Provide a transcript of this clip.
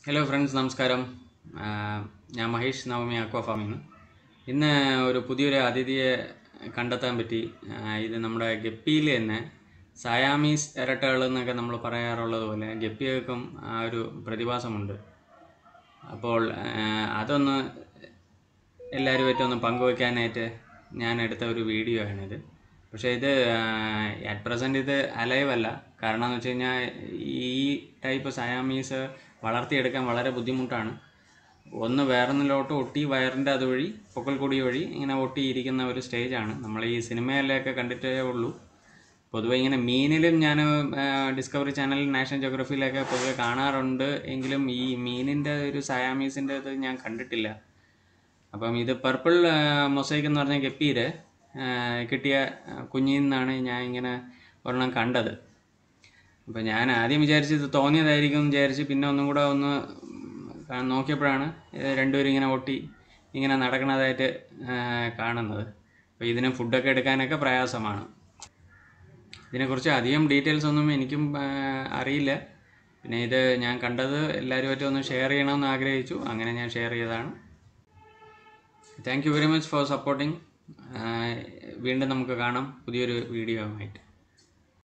hello friends നമസ്കാരം ആ, ഞാൻ മഹേഷ് നവമി അക്വ ഫാമിൽ നിന്ന് ഇന്ന് ഒരു പുതിയൊരു അതിഥിയെ കണ്ടെത്താൻ പറ്റി ആ, ഇത് നമ്മുടെ ഗപ്പിയിൽ തന്നെ സയാമീസ് ഇരട്ടകൾ എന്നൊക്കെ നമ്മൾ പറയാറുള്ളത് പോലെ ഗപ്പികൾക്കും ആ ഒരു പ്രതിഭാസമുണ്ട് അപ്പോൾ ആ, അതൊന്ന് എല്ലാവരുമായിട്ട് ഒന്ന് പങ്കുവയ്ക്കാനായിട്ട് ഞാൻ എടുത്ത ഒരു വീഡിയോ ആണിത് പക്ഷേ ഇത് അറ്റ് പ്രസൻറ്റ് ഇത് അലൈവ് അല്ല കാരണം എന്ന് വെച്ച് കഴിഞ്ഞാൽ ഈ ടൈപ്പ് സയാമീസ് വളർത്തിയെടുക്കാൻ വളരെ ബുദ്ധിമുട്ടാണ് ഒന്ന് വേറൊന്നിലോട്ട് ഒട്ടി വയറിൻ്റെ അതുവഴി പൊക്കൽക്കൊടി വഴി ഇങ്ങനെ ഒട്ടിയിരിക്കുന്ന ഒരു സ്റ്റേജാണ് നമ്മൾ ഈ സിനിമയിലൊക്കെ കണ്ടിട്ടേ ഉള്ളൂ പൊതുവെ ഇങ്ങനെ മീനിലും ഞാൻ ഡിസ്കവറി ചാനൽ നാഷണൽ ജോഗ്രഫിയിലൊക്കെ പൊതുവെ കാണാറുണ്ട് എങ്കിലും ഈ മീനിൻ്റെ ഒരു സയാമീസിൻ്റെ ഇത് ഞാൻ കണ്ടിട്ടില്ല അപ്പം ഇത് പർപ്പിൾ മൊസൈക്ക് എന്ന് പറഞ്ഞ ഗപ്പിയിൽ കിട്ടിയ ആ, കുഞ്ഞിൽ നിന്നാണ് ഞാൻ ഇങ്ങനെ ഒരെണ്ണം കണ്ടത് അപ്പം ഞാൻ ആദ്യം വിചാരിച്ച് ഇത് തോന്നിയതായിരിക്കും എന്ന് വിചാരിച്ച് പിന്നെ ഒന്നും കൂടെ ഒന്ന് കാ- നോക്കിയപ്പോഴാണ് ഇത് രണ്ടുപേരും ഇങ്ങനെ ഒട്ടി ഇങ്ങനെ നടക്കുന്നതായിട്ട് ആ, കാണുന്നത് അപ്പോൾ ഇതിന് ഫുഡൊക്കെ എടുക്കാനൊക്കെ പ്രയാസമാണ് ഇതിനെക്കുറിച്ച് അധികം ഡീറ്റെയിൽസ് ഒന്നും എനിക്കും ആ, അറിയില്ല പിന്നെ ഇത് ഞാൻ കണ്ടത് എല്ലാവരുമായിട്ടും ഒന്ന് ഷെയർ ചെയ്യണമെന്ന് ആഗ്രഹിച്ചു അങ്ങനെ ഞാൻ ഷെയർ ചെയ്തതാണ് thank you very much for supporting വീണ്ടും നമുക്ക് കാണാം പുതിയൊരു വീഡിയോ ആയിട്ട്